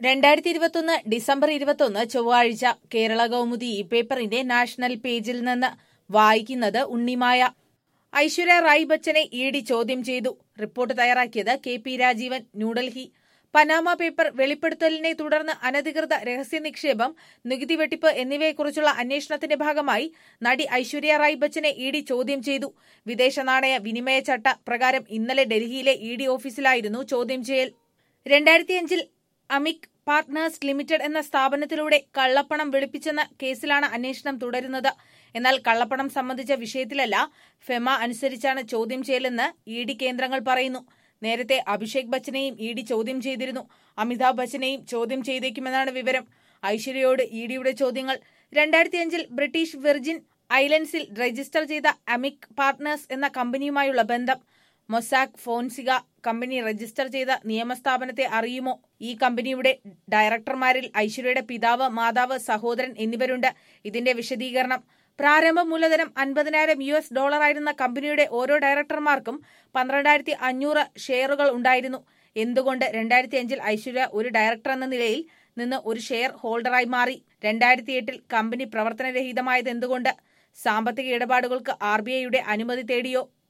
രണ്ടായിരത്തി ഇരുപത്തൊന്ന് ഡിസംബർ ഇരുപത്തൊന്ന് ചൊവ്വാഴ്ച കേരള കൗമുദി ഈ പേപ്പറിന്റെ നാഷണൽ പേജിൽ നിന്ന് വായിക്കുന്നത് ഉണ്ണിമായ ഐശ്വര്യ റായ് ബച്ചനെ ഇ ഡി ചോദ്യം ചെയ്തു റിപ്പോർട്ട് തയ്യാറാക്കിയത് K P Rajeevan New Delhi Panama paper വെളിപ്പെടുത്തലിനെ തുടർന്ന് അനധികൃത രഹസ്യ നിക്ഷേപം നികുതി വെട്ടിപ്പ് എന്നിവയെക്കുറിച്ചുള്ള അന്വേഷണത്തിന്റെ ഭാഗമായി നടി ഐശ്വര്യ റായ് ബച്ചനെ ഇ ഡി ചോദ്യം ചെയ്തു വിദേശ നാണയ വിനിമയ ചട്ട പ്രകാരം ഇന്നലെ ഡൽഹിയിലെ ഇ ഡി ഓഫീസിലായിരുന്നു ചോദ്യം ചെയ്യൽ രണ്ടായിരത്തിയഞ്ചിൽ അമിക് പാർട്ട്നേഴ്സ് ലിമിറ്റഡ് എന്ന സ്ഥാപനത്തിലൂടെ കള്ളപ്പണം വെളുപ്പിച്ചെന്ന കേസിലാണ് അന്വേഷണം തുടരുന്നത് എന്നാൽ കള്ളപ്പണം സംബന്ധിച്ച വിഷയത്തിലല്ല ഫെമ അനുസരിച്ചാണ് ചോദ്യം ചെയ്യലെന്ന് ഇ ഡി കേന്ദ്രങ്ങൾ പറയുന്നു നേരത്തെ അഭിഷേക് ബച്ചനെയും ഇ ഡി ചോദ്യം ചെയ്തിരുന്നു അമിതാഭ് ബച്ചനെയും ചോദ്യം ചെയ്തേക്കുമെന്നാണ് വിവരം ഐശ്വര്യയോട് ഇ ഡിയുടെ ചോദ്യങ്ങൾ രണ്ടായിരത്തിയഞ്ചിൽ ബ്രിട്ടീഷ് വിർജിൻ ഐലൻഡ്സിൽ രജിസ്റ്റർ ചെയ്ത അമിക് പാർട്ട്നേഴ്സ് എന്ന കമ്പനിയുമായുള്ള ബന്ധം മൊസാക് ഫോൻസിക കമ്പനി രജിസ്റ്റർ ചെയ്ത നിയമസ്ഥാപനത്തെ അറിയുമോ ഈ കമ്പനിയുടെ ഡയറക്ടർമാരിൽ ഐശ്വര്യയുടെ പിതാവ് മാതാവ് സഹോദരൻ എന്നിവരുണ്ട് ഇതിന്റെ വിശദീകരണം പ്രാരംഭ മൂലധനം അൻപതിനായിരം യു എസ് ഡോളറായിരുന്ന കമ്പനിയുടെ ഓരോ ഡയറക്ടർമാർക്കും പന്ത്രണ്ടായിരത്തി അഞ്ഞൂറ് ഷെയറുകൾ ഉണ്ടായിരുന്നു എന്തുകൊണ്ട് രണ്ടായിരത്തി അഞ്ചിൽ ഐശ്വര്യ ഒരു ഡയറക്ടർ എന്ന നിലയിൽ നിന്ന് ഒരു ഷെയർ ഹോൾഡറായി മാറി രണ്ടായിരത്തി എട്ടിൽ കമ്പനി പ്രവർത്തനരഹിതമായത് എന്തുകൊണ്ട് സാമ്പത്തിക ഇടപാടുകൾക്ക് ആർ ബി ഐയുടെ അനുമതി തേടിയോ